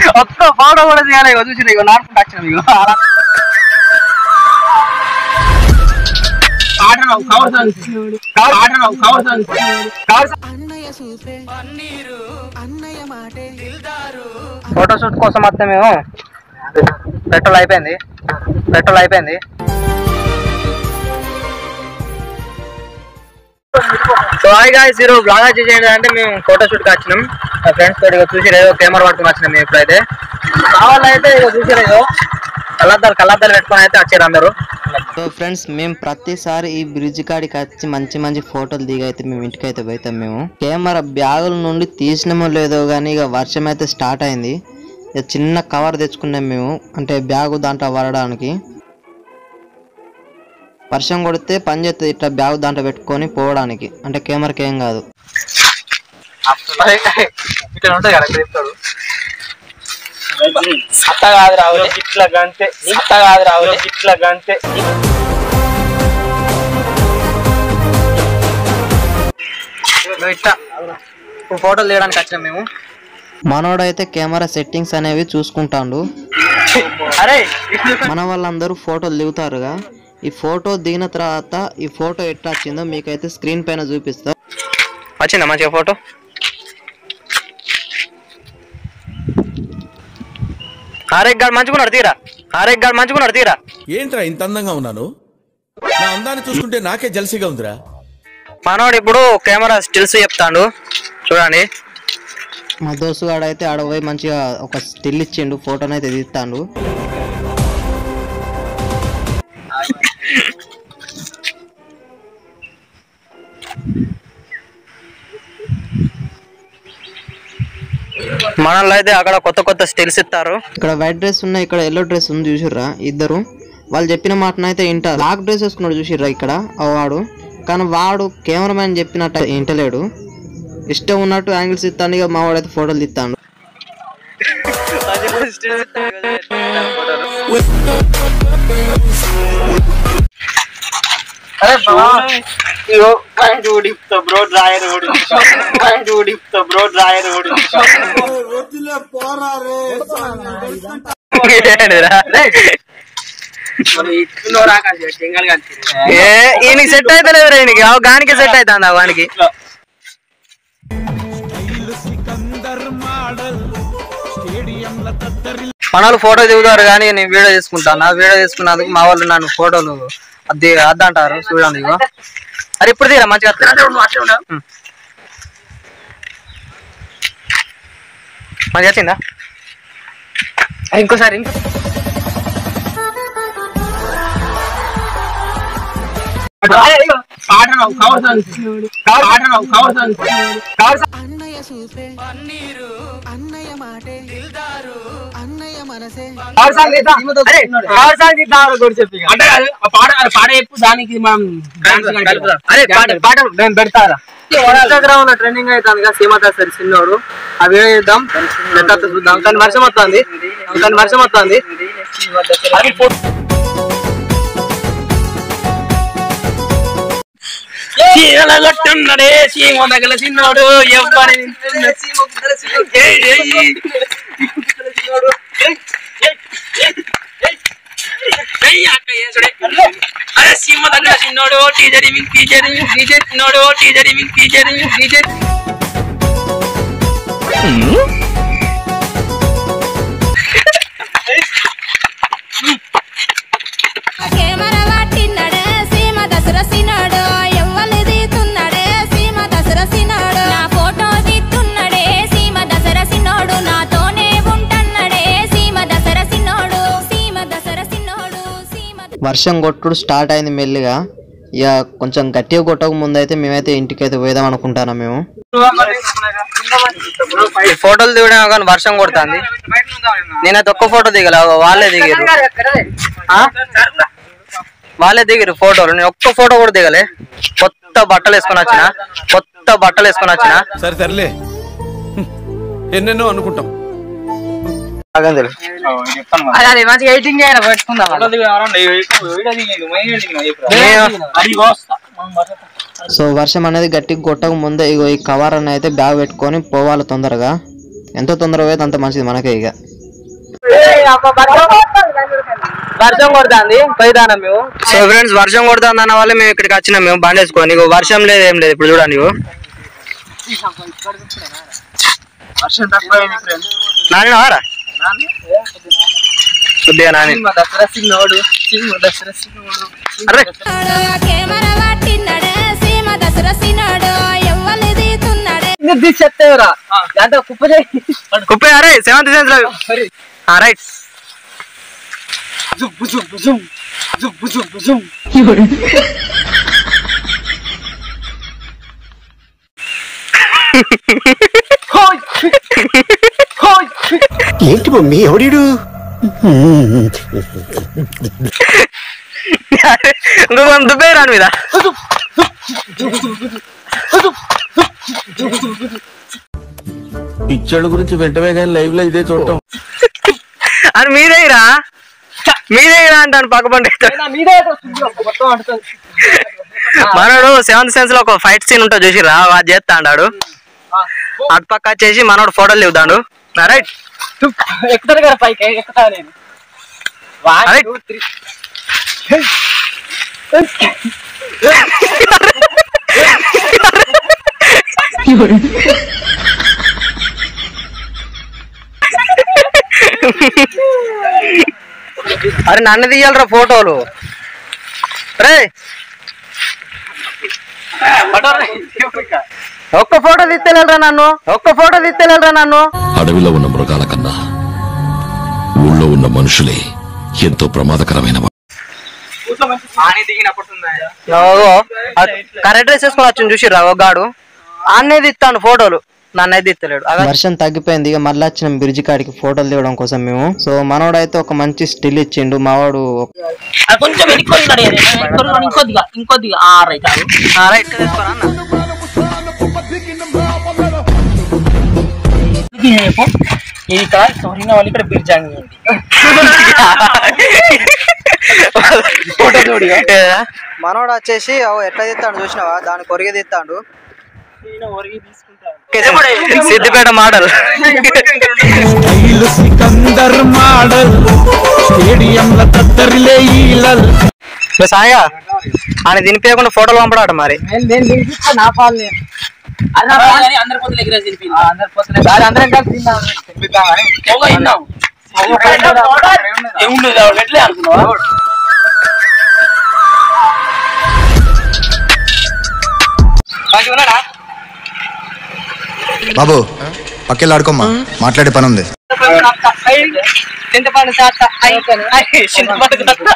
ఒక్క ఫోటో కూడా తీయాలి ఇగో చూసి ఇగో నాటుకుంటూ వచ్చిన ఇగో అలా. ఆడరావు, కవర్ సాంగ్. కవర్- ఆడరావు, cover song. Cover song. Photoshoot కోసం వస్తే మేము పెట్రోల్ అయిపోయింది పెట్రోల్ అయిపోయింది సో హాయ్ గాయ్స్ ఈరోజు బ్లాగ్ చేసేది అంటే మేము ఫోటోషూట్ కి వచ్చినాం మా ఫ్రెండ్స్ తోటి ఇగో చూసి ఏదో కెమెరా పట్టుకుని వచ్చినాం మేము ఇప్పుడైతే కావాలైతే ఇక చూసి ఏదో కళ్ళద్దాలు కళ్ళద్దాలు పెట్టుకొని అయితే వచ్చారు అందరూ సో ఫ్రెండ్స్ మేము ప్రతిసారి ఈ బ్రిడ్జ్ కాడికి వచ్చి మంచి మంచి ఫోటోలు దిగైతే మేము ఇంటికి అయితే పోతాం మేము కెమెరా బ్యాగుల నుండి తీసినామో లేదో కానీ ఇక వర్షం అయితే స్టార్ట్ అయింది ఇక చిన్న కవర్ తెచ్చుకున్నాం మేము అంటే బ్యాగు దాంట్లో పడడానికి వర్షం కొడితే పని చేస్తుంది ఇట్లా బ్యాగ్ దాంట్లో పెట్టుకొని పోవడానికి అంటే కెమెరాకి ఏం కాదు ఇట్లా ఉంటుంది కదా చెప్తాడు సత్త కాదు రావులే ఇట్లా గంతే సత్త కాదు రావులే ఇట్లా గంతే ఇగో ఇట్లా ఇప్పుడు ఫోటోలు తీయడానికి వచ్చినాం మేము మనోడైతే కెమెరా సెట్టింగ్స్ అనేవి చూసుకుంటాడు అరే మన వాళ్ళందరూ ఫోటోలు దిగుతారుగా ఈ ఫోటో దిగిన తర్వాత ఈ ఫోటో ఎట్లా వచ్చిందో మీకైతే స్క్రీన్ పైన చూపిస్తా వచ్చిందా మంచిగా ఫోటో హారేక్ గారు మంచుకున్నాడు తీరా హారేక్ గారు మంచుకున్నాడు తీరా ఏంట్రా ఇంత అందంగా ఉన్నాను నా అందాన్ని చూస్తుంటే నాకే జలసిగా ఉందిరా మనోడు ఇప్పుడు కెమెరా స్టిల్స్ చెప్తాడు చూడండి మా దోస్తుగాడు అయితే ఆడ పోయి మంచిగా ఒక స్టిల్ ఇచ్చిండు ఫోటోని అయితే తీస్తాడు మనల్లో అయితే అక్కడ కొత్త కొత్త స్టిల్స్ ఇస్తారు ఇక్కడ వైట్ డ్రెస్ ఉన్నాయి ఇక్కడ ఎల్లో డ్రెస్ ఉంది చూసిర్రా ఇద్దరు వాళ్ళు చెప్పిన మాటనైతే వింటారు బ్లాక్ డ్రెస్ వేసుకున్నాడు చూసిర్రా ఇక్కడ ఆ వాడు కానీ వాడు కెమెరామ్యాన్ చెప్పినట్టు వింటలేడు ఇష్టం ఉన్నట్టు యాంగిల్స్ ఇస్తాను ఇక మా వాడైతే ఫోటోలు తీస్తాడు అరే ఇగో పాయింట్ ఊడిపుతా బ్రో డ్రాయర్ ఊడిపుతా పాయింట్ ఊడిపుతా బ్రో డ్రాయర్ ఊడిపుతా ఏ ఈయనకి సెట్ అయితే లేదు ఈయనకి ఆ గానికి సెట్ అవుతుంది ఆ వానికి మన వాళ్ళు ఫోటో దిగుతారు కానీ నేను వీడియో తీసుకుంటాను నా వీడియో తీసుకున్నందుకు మా వాళ్ళు నన్ను ఫోటోలు అది అద్దంటారు చూడండి ఇగో అరే ఇప్పుడు తీరా మంచిగా వస్తుంది. ఉం. మంచిగా వచ్చిందా అది ఇంకోసారి ఇంకో అరే పాట పాటలు నేను పెడతారా ఇన్స్టాగ్రామ్ లో ట్రెండింగ్ అవుతుంది కదా సీమత సరి చిన్నోడు ఆ వీడియో చేద్దాం ఎట్లా చూద్దాం కానీ వర్షం వస్తుంది కానీ వర్షం వస్తుంది అది ఫో- చీమల కొట్టున్నాడే చీమ తగల చిన్నోడు ఎవ్వరి ఏయ్, ఏయ్. ఏయ్, అక్క చేసుడే. అరే సీమ తగల చిన్నోడు టీచర్ టీచర్ టీచర్ చిన్నోడు టీచర్ టీచర్ టీచర్ కెమెరా పట్టిన్నాడే సీమ దసరసినాడు ఎవ్వలు తీస్తున్నాడే సీమ దసరసినాడు నా ఫోటో తీస్తున్నాడే సీమ దసరసినోడు నాతోనే ఉంటన్నాడే సీమ దసరసినోడు సీమ దసరసినోడు సీమ వర్షం కొట్టుడు స్టార్ట్ అయింది మెల్లిగా ఇక కొంచెం గట్టిగా కొట్టక ముందు అయితే మేమైతే ఇంటికి అయితే పోదాం అనుకుంటాను మేము ఈ ఫోటోలు దిగడం కానీ వర్షం కొడుతుంది నేనైతే ఒక్క ఫోటో దిగల వాళ్ళే దిగారు ఆ? వాళ్ళే దిగిరు ఫోటోలు నేను ఒక్క ఫోటో కూడా దిగలే కొత్త బట్టలు వేసుకొని వచ్చిన కొత్త బట్టలు వేసుకొని వచ్చిన సరే సర్లే హ్మ్. ఎన్నెన్నో అనుకుంటాం అదే మంచిగా ఎయిటింగ్ అయినా పెట్టుకుందాం సో వర్షం అనేది గట్టిగా కొట్టక ముందే ఇగో ఈ కవర్ అని అయితే బ్యాగ్ పెట్టుకొని పోవాలి తొందరగా ఎంత తొందరగా అయితే అంత మంచిది మనకే ఇక వర్షం కొడుతుంది పోయిదానా మేము సో ఫ్రెండ్స్ వర్షం కొడుతుంది అన్న వల్ల మేము ఇక్కడికి వచ్చినాం మేము బండి వేసుకొని ఇగో వర్షం లేదు ఏం లేదు ఇప్పుడు చూడండి ఇగో నాని వారా కొద్దిగా నాని అరే కెమెరా పట్టినడే సీమ దసరసినోడు ఎవ్వలు తీస్తున్నాడే కుప్పే అరే సెవెంత్ సెన్స్ రైట్ ఏంటి మమ్మీ ఎవడీడు ఇంకొక దుబ్బే రాని మీద పిచ్చోళ్ళ గురించి వెంటనే కానీ లైవ్ లో ఇదే చూడటం అని మీదేరా మీదేరా అంటాను పక్కబండి మనోడు సెవెంత్ సెన్స్ లో ఒక ఫైట్ సీన్ ఉంటుంది చూసిరా అది చేస్తా అన్నాడు అటు పక్క వచ్చేసి మనోడు ఫోటోలు దిగుతాడు రైట్ ఎక్కుతాడు కదా పైకి ఎక్కుతా నేను రైట్ అరే నన్ను తీయాలరా ఫోటోలు రే ఒక్క ఫోటో తీస్తలేరా నన్ను ఒక్క ఫోటో తీస్తలేరా నన్ను అడవిలో ఉన్న మృగాల కన్నా ఊళ్ళో ఉన్న మనుషులే ఎంతో ప్రమాదకరమైన వారు. కరెక్ట్ డ్రెస్ వేసుకొని వచ్చి చూసిర్రా ఒక గాడు అన్నేది ఇస్తాను ఫోటోలు నన్నైతే ఇస్తలేడు అగ- వర్షం తగ్గిపోయింది ఇక మళ్ళీ వచ్చిన బ్రిడ్జ్ కాడికి ఫోటోలు తీయడం కోసం మేము సో మనోడైతే ఒక మంచి స్టిల్ ఇచ్చిండు మావాడు అది కొంచెం వెనుక్కొని ఇంకొద్దిగా ఇంకొద్దిగా ఆ రైట్ ఆగు. ఆ, రైట్ తీసుకోరా అన్న ఇది రేపు ఇది ఇక్కడ సోరిన వాళ్ళు ఇక్కడ బిర్జాంగి ఉంది మనోడు వచ్చేసి ఓ ఎట్లా తీస్తాడు చూసినావా దాని కొరిగి తీస్తాడు ఈయన ఒరిగి తీసుకుంటాను Siddipet model style Sikandar model స్టేడియంల తత్తరిలే ఈలల్ సాయగా ఆయన తినిపించకుండా ఫోటోలు పంపడాట మరి నేను దిగిస్తా నా పాలు నేను అందరి పొద్దులు ఎగిరేసి తినిపింది అందరి పొద్దులు అందరం కలిసి తిన్నాం ఏముండదు ఎట్లే అనుకున్నావా బాబు పక్కెళ్ళి ఆడుకోమ్మా మాట్లాడే పని ఉంది చింతపండు శాత చింతపండు శాత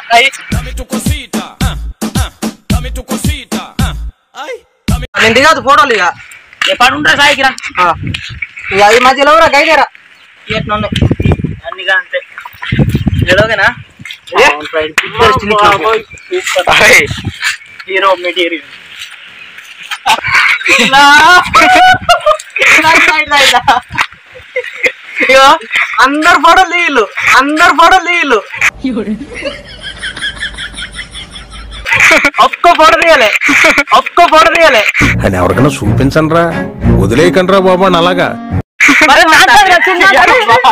నేను దిగదు ఫోటోలు ఇక ఎప్పుడు ఉంటా సాయికి రా ఆ. ఇక ఈ మధ్యలో కూడా గైదేరా ఎట్లున్నాయి అన్నిగా అంతే ఎలాగేనా హీరో మెటీరియల్ ఇగో అందరు ఫోటోలు తీయలు అందరు ఫోటోలు తీయలు ఒక్క ఫోటో తీయలే ఒక్క ఫోటో తీయలే అని ఎవరికైనా చూపించండి రా వదిలేయకండి రా బాబు అని అలాగా మరి నాకు అది నచ్చింది అంటే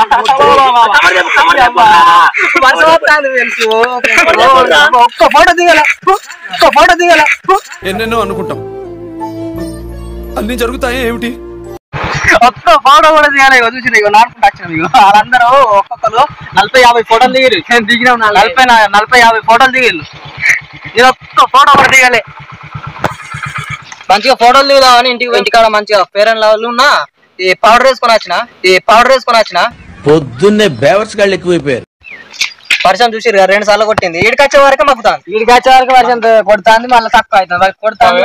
వర్షం వస్తాంది తెలుసు ఒక్క ఫోటో దిగల ఒక్క ఫోటో దిగల ఎన్నెన్నో అనుకుంటాం అన్ని జరుగుతాయి ఏమిటి ఒక్క ఫోటో కూడా దిగాలి ఇగో చూసి ఇగో నాటుకుంటూ వచ్చినాం ఇగో వాళ్ళందరూ ఒక్కొక్కరు నలభై యాభై ఫోటోలు దిగిరు నేను దిగినాం నలభై నా- నలభై యాభై ఫోటోలు దిగిళ్ళు నేను ఒక్క ఫోటో కూడా దిగలే మంచిగా ఫోటోలు దిగుదామని ఇంటికి ఇంటికాడ మంచిగా ఫేర్ అండ్ లవ్లు ఉన్నా ఈ పౌడర్ వేసుకొని వచ్చిన ఈ పౌడర్ వేసుకొని వచ్చిన పొద్దున్నే బేవర్స్ గాళ్ళు ఎక్కువైపోయారు వర్షం చూసిరు కదా రెండు సార్లు కొట్టింది ఈడికి వచ్చే వరకు మక్కుతాను ఈడికి వచ్చే వరకు వర్షం కొడుతుంది మళ్ళీ తక్కువ అవుతుంది కొడుతుంది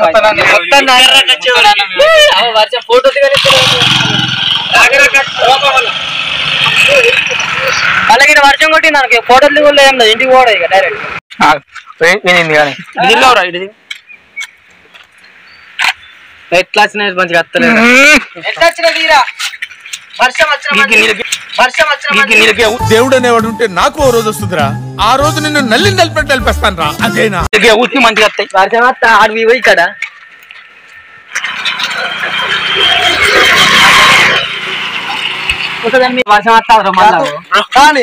వర్షం ఫోటో మళ్ళీ ఇక్కడ వర్షం కొట్టింది నాకు ఫోటోలు దిగులు ఏం లేదు ఇంటికి పోవడం ఇక డైరెక్ట్ వినింది కానీ ఎట్లా వచ్చినాయి మంచిగా వస్తలేదు ఎట్లా వచ్చిన తీరా వర్షం వచ్చిన మంచి- వర్షం వచ్చిన మంచి- దేవుడు అనేవాడు ఉంటే నాకు ఓ రోజు వస్తుందిరా ఆ రోజు నిన్ను నల్లి నలిపెట్టి నలిపేస్తాను రా అదేనా ఉత్తి మంచిగా వస్తాయి వర్షం వస్తా ఆడివి పోయి ఇక్కడ వర్షం వస్తా మళ్ళా కానీ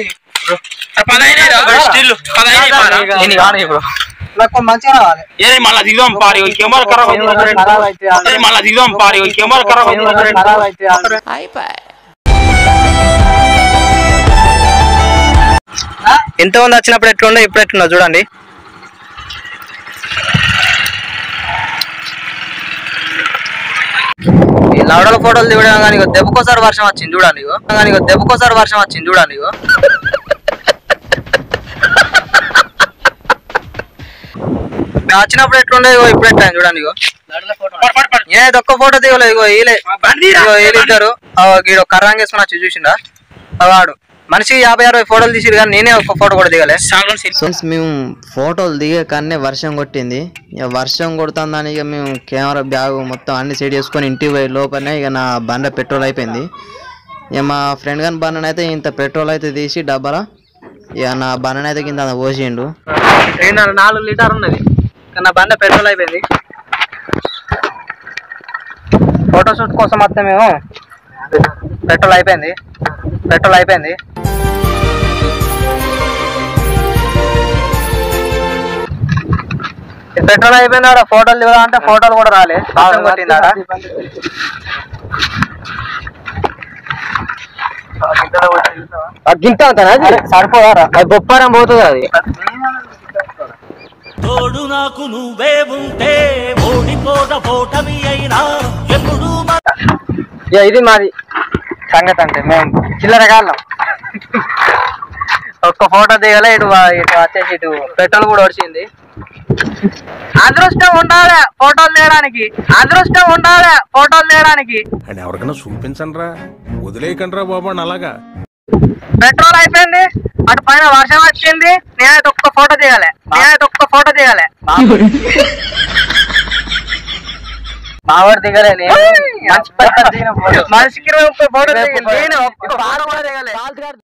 నేను కాను ఇప్పుడు నాకు మంచిగా రావాలి మళ్ళా దిగుదాం పారి కెమెరా ఖరాబ్ ఖరాబ్ అయితే అయింది మళ్ళా దిగుదాం పారి కెమెరా ఖరాబ్ అయింది ఖరాబ్ అయితే ఎంతమంది వచ్చినప్పుడు ఎట్లుండో ఇప్పుడు ఎట్లుందో చూడండి ఈ లవడల ఫోటోలు దిగడం కానీ ఇగో దెబ్బకోసారి వర్షం వచ్చింది చూడండి ఇగో కానీ ఇగో దెబ్బకోసారి వర్షం వచ్చింది చూడండి ఇగో మేము వచ్చినప్పుడు ఎట్లుండే ఇగో ఇప్పుడు ఎట్లా చూడండి ఇగో ఏ ఒక్క ఫోటో దిగలేదు ఇగో ఈలే ఇగో వీళ్ళిద్దరు గీడు కర్రాంగ్ వేసుకుని వచ్చి చూసిండా ఆ వాడు మనిషికి యాభై అరవై ఫోటోలు తీసిరు కానీ నేనే ఒక్క ఫోటో కూడా దిగలే ఫ్రెండ్స్ మేము ఫోటోలు దిగే కానీ వర్షం కొట్టింది ఇక వర్షం కొడుతుందని ఇక మేము కెమెరా బ్యాగ్ మొత్తం అన్ని సెట్ చేసుకొని ఇంటికి పోయి లోపలనే ఇక నా బండ పెట్రోల్ అయిపోయింది ఇక మా ఫ్రెండ్ గాని బండనైతే ఇంత పెట్రోల్ అయితే తీసి డబ్బాల ఇక నా బండనైతే కింద అంత పోసిండు రెండున్నర నాలుగు లీటర్ ఉన్నది కానీ నా బండ పెట్రోల్ అయిపోయింది ఫోటోషూట్ కోసం వస్తే మేము పెట్రోల్ అయిపోయింది పెట్రోల్ అయిపోయింది ఈ పెట్రోల్ అయిపోయింది ఆడ ఫోటోలు దిగుదా అంటే ఫోటోలు కూడా రాలే వర్షం కొట్టింది ఆడ గింత అంతనా సరిపోదారా అది బొప్పారం పోతుంది అది తోడు నాకు నువ్వే ఉంటే ఓడిపోద పోటమి అయినా ఎప్పుడు ఇక ఇది మాది సంగతి అంటే మేము చిల్లర కాలం ఒక్క ఫోటో దిగలే ఇటు వా- ఇటు వచ్చేసి ఇటు పెట్రోల్ కూడా వచ్చింది అదృష్టం ఉండాలి ఫోటోలు తీయడానికి అదృష్టం ఉండాలి ఫోటోలు తీయడానికి అని ఎవరికైనా చూపించండి రా వదిలేయకండి రా బాబు అని అలాగా పెట్రోల్ అయిపోయింది అటు పైన వర్షం వచ్చింది నేనైతే ఒక్క ఫోటో దిగాలి నేనైతే ఒక్క ఫోటో దిగాలి మావాడు దిగలే నేను. మనిషి పక్కన దిగిన ఫోటో. మనిషికి ఇరవై ముప్పై ఫోటో దిగాలి నేను ఒక్క ఫోటో కూడా దిగలే